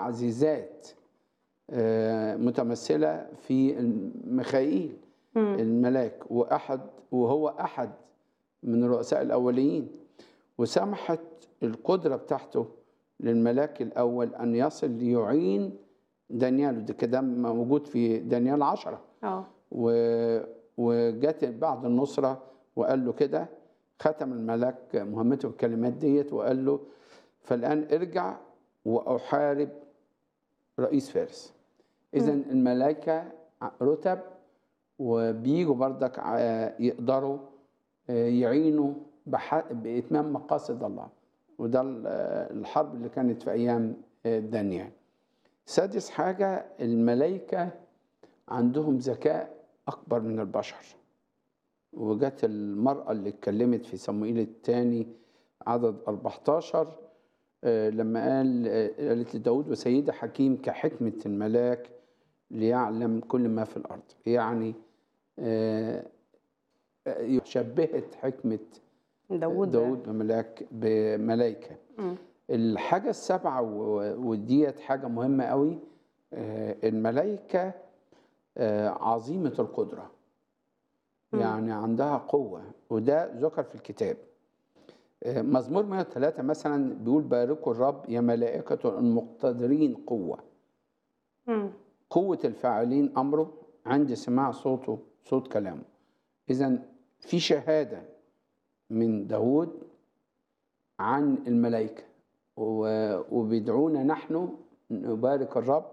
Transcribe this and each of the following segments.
تعزيزات آه، متمثله في ميخائيل الملاك واحد وهو احد من الرؤساء الاوليين وسمحت القدره بتاعته للملاك الاول ان يصل ليعين دانيال ده كده موجود في دانيال عشرة اه و... وجت بعد النصرة وقال له كده ختم الملاك مهمته بالكلمات ديت وقال له فالآن ارجع وأحارب رئيس فارس إذا الملائكة رتب وبيجوا بردك ع- يقدروا آه، يعينوا بح- بإتمام مقاصد الله وده ال- آه، الحرب اللي كانت في أيام آه، دانيال سادس حاجة الملائكة عندهم ذكاء أكبر من البشر وجت المرأة اللي اتكلمت في صموئيل الثاني عدد 14 آه، لما قال آه، قالت لداود وسيدة حكيم كحكمة الملاك ليعلم كل ما في الأرض يعني آه، آه، شبهت حكمة داوود داود بملاك بملائكة مم. الحاجة السابعة و- وديت حاجة مهمة قوي آه، الملائكة آه، عظيمة القدرة يعني عندها قوة وده ذكر في الكتاب آه، مزمور 103 مثلا بيقول باركوا الرب يا ملائكة المقتدرين قوة مم. قوة الفاعلين أمره عند سماع صوته صوت كلامه إذا في شهادة من داود عن الملائكة و- وبيدعونا نحن نبارك الرب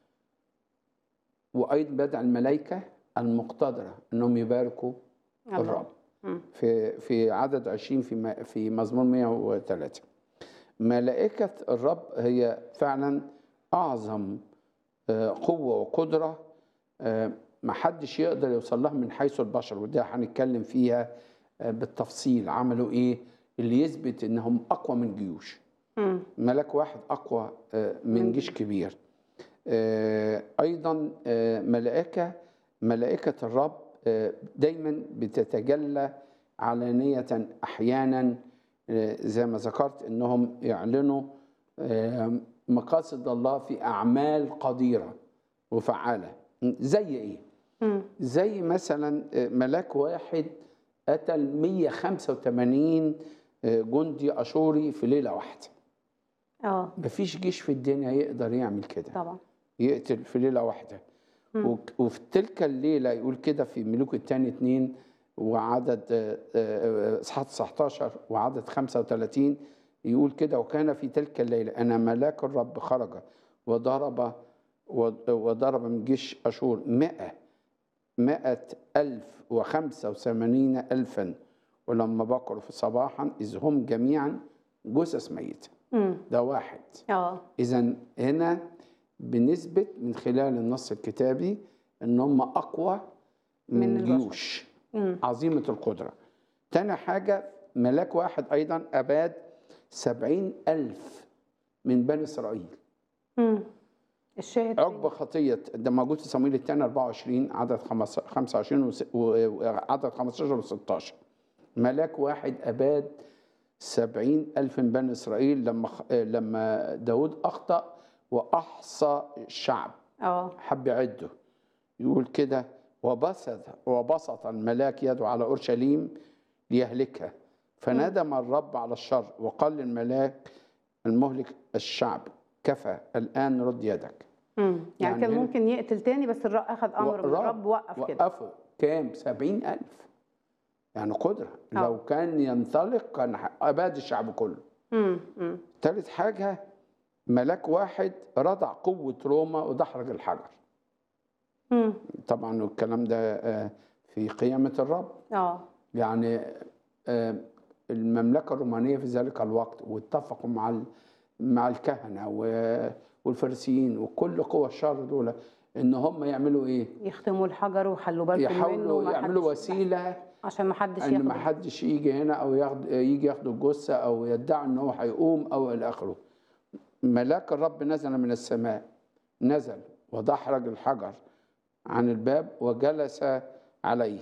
وأيضا بدع الملائكة المقتدرة أنهم يباركوا الله. الرب مم. في في عدد 20 في م- في مزمور 103 ملائكة الرب هي فعلا أعظم آه، قوة وقدرة آه، ما حدش يقدر يوصل لها من حيث البشر وده هنتكلم فيها آه، بالتفصيل عملوا إيه اللي يثبت إنهم أقوى من جيوش مم. ملك واحد أقوى آه، من جيش كبير آه، أيضا آه، ملائكة ملائكة الرب آه، دايما بتتجلى علانية أحيانا آه، زي ما ذكرت إنهم يعلنوا آه، مقاصد الله في أعمال قديرة وفعالة زي إيه؟ مم. زي مثلا آه، ملاك واحد قتل 185 آه، جندي أشوري في ليلة واحدة اه مفيش جيش في الدنيا يقدر يعمل كده طبعا يقتل في ليله واحده وك- وفي تلك الليله يقول كده في ملوك الثاني اتنين وعدد آه، آه، اصحاح 19 وعدد 35 يقول كده وكان في تلك الليله انا ملاك الرب خرج وضرب وضرب من جيش اشور 100 مائة ألف وخمسة وثمانين ألفا ولما بقروا في صباحا إذ هم جميعا جثث ميتة مم. ده واحد اه إذا هنا بنثبت من خلال النص الكتابي إن هم أقوى من, من من البشر. جيوش مم. عظيمة القدرة تاني حاجة ملاك واحد أيضا أباد سبعين ألف من بني إسرائيل مم. الشاهد عقب خطية ده موجود في صمويل الثاني 24 عدد خمس- 25 وس- و- وعدد 15 و 16 ملاك واحد أباد سبعين ألف من بني إسرائيل لما خ- لما داود أخطأ وأحصى الشعب اه حب يعده يقول كده وبسط وبسط الملاك يده على اورشليم ليهلكها فندم الرب على الشر وقال للملاك المهلك الشعب كفى الان رد يدك مم. يعني, يعني كان هنا- ممكن يقتل تاني بس الرب اخذ امر من والرب الرب وقف كده وقفوا كام سبعين ألف يعني قدرة آه. لو كان ينطلق كان ح- أباد الشعب كله مم. مم. ثالث حاجة ملاك واحد رضع قوة روما ودحرج الحجر مم. طبعا الكلام ده آه، في قيامة الرب اه يعني آه، المملكة الرومانية في ذلك الوقت واتفقوا مع ال- مع الكهنة و- والفريسيين وكل قوى الشر دول ان هم يعملوا ايه؟ يختموا الحجر وحلوا بالكم منه يحاولوا وما يعملوا حدش- وسيله عشان ما حدش ان ما ياخد حدش يجي هنا او ياخد يجي ياخد الجثه او يدعي ان هو هيقوم او الى اخره. ملاك الرب نزل من السماء نزل ودحرج الحجر عن الباب وجلس عليه.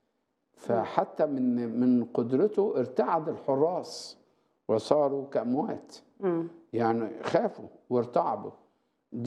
فحتى من من قدرته ارتعد الحراس وصاروا كاموات. مم. يعني خافوا وارتعبوا